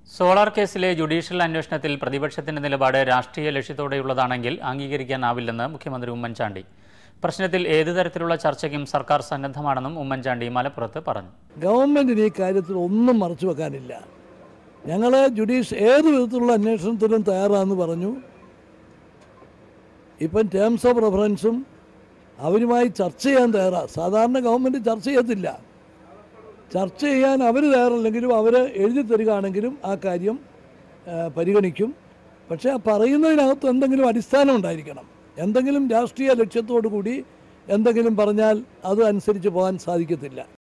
solar കേസിലെ judicial അന്വേഷണത്തിൽ പ്രതിപക്ഷത്തിന്റെ നിലപാട് രാഷ്ട്രീയ ലക്ഷ്യത്തോടെയുള്ളതാണെങ്കിൽ അംഗീകരിക്കാനാവില്ലെന്ന് മുഖ്യമന്ത്രി ഉമ്മൻചാണ്ടി പ്രശ്നത്തിൽ ഏതു തരത്തിലുള്ള ചർച്ചയ്ക്കും സർക്കാർ സന്നദ്ധമാണെന്നും ഉമ്മൻചാണ്ടി മലപ്പുറത്ത് പറഞ്ഞു ഗവൺമെൻറ്റിന് ഈ കാര്യത്തിൽ ഒന്നും മറച്ചു വെക്കാനില്ല ഞങ്ങൾ ജുഡീഷ് ഏത് വിധത്തിലുള്ള അന്വേഷണത്തിനും തയ്യാറാണെന്ന് പറഞ്ഞു ഇപ്പം ടേംസ് ഓഫ് റെഫറൻസും അവരുമായി ചർച്ച ചെയ്യാൻ തയ്യാറാണ് സാധാരണ ഗവൺമെൻറ് ചർച്ച ചെയ്യത്തില്ല ചർച്ച ചെയ്യാൻ അവർ തയ്യാറല്ലെങ്കിലും അവർ എഴുതി തരികയാണെങ്കിലും ആ കാര്യം ആ, പരിഗണിക്കും പക്ഷേ ആ പറയുന്നതിനകത്ത് എന്തെങ്കിലും അടിസ്ഥാനം ഉണ്ടായിരിക്കണം എന്തെങ്കിലും രാഷ്ട്രീയ ലക്ഷ്യത്തോടു കൂടി എന്തെങ്കിലും പറഞ്ഞാൽ അത് അനുസരിച്ച് പോകാൻ സാധിക്കത്തില്ല